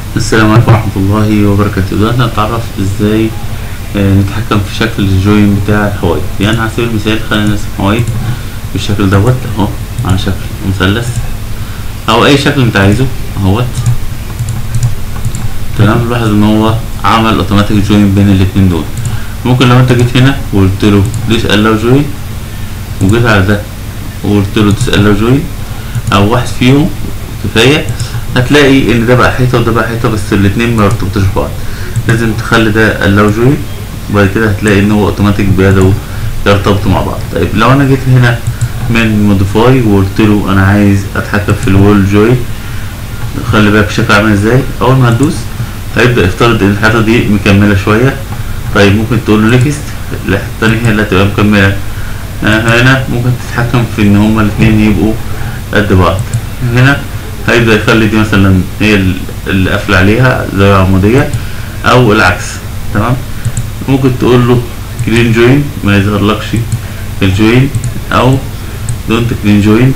السلام عليكم ورحمة الله وبركاته دلوقتي هنتعرف ازاي آه، نتحكم في شكل الجوين بتاع الحوايط يعني على سبيل المثال خلينا نرسم حوايط بالشكل دوت اهو على شكل مثلث او اي شكل انت عايزه اهوت تمام نلاحظ ان هو عمل اوتوماتيك جوين بين الاتنين دول ممكن لو انت جيت هنا وقلت له ديس الاو جوين وجيت على ده وقلت له ديس الاو جوين او واحد فيهم كفايه هتلاقي ان ده بقى حيطه وده بقى حيطه بس الاتنين ما يرتبطوش ببعض لازم تخلي ده الاو جوين وبعد كده هتلاقي ان هو اوتوماتيك بيده يرتبطوا مع بعض طيب لو انا جيت هنا من موديفاي وقلت له انا عايز اتحكم في الوول جوين خلي بالك الشكل عامل ازاي اول ما هتدوس هيبدا يفترض ان الحيطه دي مكمله شويه طيب ممكن تقول له نيكست الناحيه التانية هي اللي هتبقى مكمله آه هنا ممكن تتحكم في ان هما الاتنين يبقوا قد بعض هنا هيبدا يخلي دي مثلا هي ال- اللي قافله عليها زي عموديه او العكس تمام ممكن تقول له كلين جوين ما يظهرلكش الجوين او دونت كلين جوين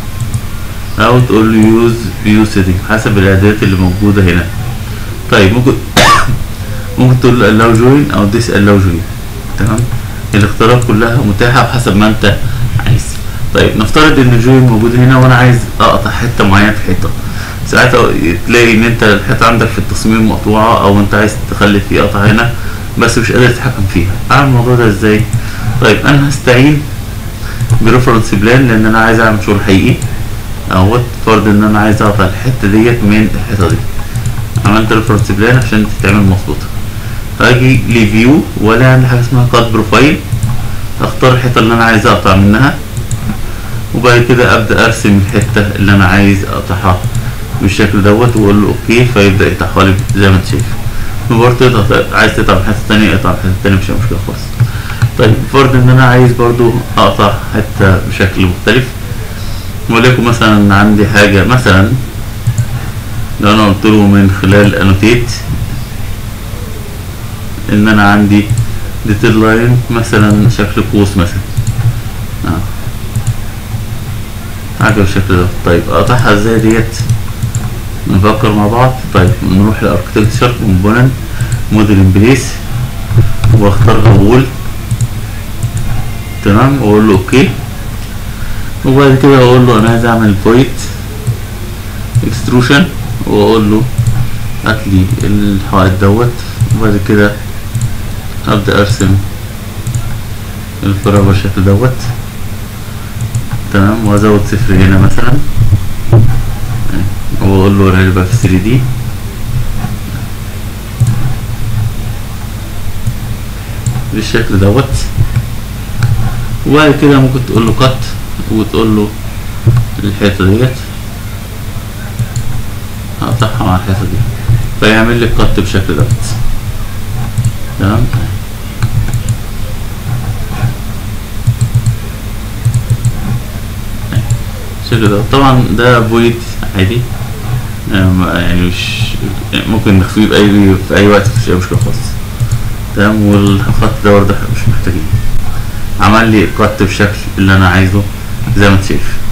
او تقول له يوز فيو سيتنج حسب الاعدادات اللي موجوده هنا طيب ممكن ممكن تقول له allow join او this allow join تمام الاختيارات كلها متاحه بحسب ما انت عايز طيب نفترض ان الجوين موجود هنا وانا عايز اقطع حته معينه في حيطه ساعتها تلاقي ان انت الحيطه عندك في التصميم مقطوعه او انت عايز تخلي في قطع هنا بس مش قادر تتحكم فيها اعمل الموضوع ده ازاي طيب انا هستعين بريفرنس بلان لان انا عايز اعمل شغل حقيقي اهوت فرض ان انا عايز اقطع الحته ديت من الحيطه دي عملت ريفرنس بلان عشان تتعمل مظبوطه هاجي لفيو ولا عندي حاجه اسمها كات بروفايل اختار الحته اللي انا عايز اقطع منها وبعد كده ابدا ارسم الحته اللي انا عايز اقطعها بالشكل دوت واقول له اوكي فيبدا يقطعها لي زي ما انت شايف برضه تقطع عايز تقطع من حته تانية اقطع من حته تانية مش مشكله خالص طيب فرض ان انا عايز برضو اقطع حته بشكل مختلف وليكن مثلا عندي حاجه مثلا لو انا قلت له من خلال انوتيت ان انا عندي ديتيل لاين مثلا شكل قوس مثلا اه حاجه بالشكل ده طيب اقطعها ازاي ديت نفكر مع بعض طيب نروح لاركتكتشر كومبوننت موديل ان بليس واختارها وول تمام واقول له اوكي وبعد كده اقول له انا عايز اعمل فويت اكستروشن واقول له هات لي الحائط دوت وبعد كده ابدا ارسم الفراغ بالشكل دوت تمام وازود صفر هنا مثلا واقول له انا بقى في 3 دي بالشكل دوت وبعد كده ممكن تقول له كات وتقول له الحيطه ديت هقطعها مع الحيطه دي فيعمل لي الكت بالشكل دوت تمام الشكل ده طبعا ده فويد عادي آم، يعني مش ممكن نخفيه بأي في أي وقت مفيش أي مشكلة خالص تمام والخط ده برضه مش محتاجين عمل لي كت بالشكل اللي أنا عايزه زي ما انت شايف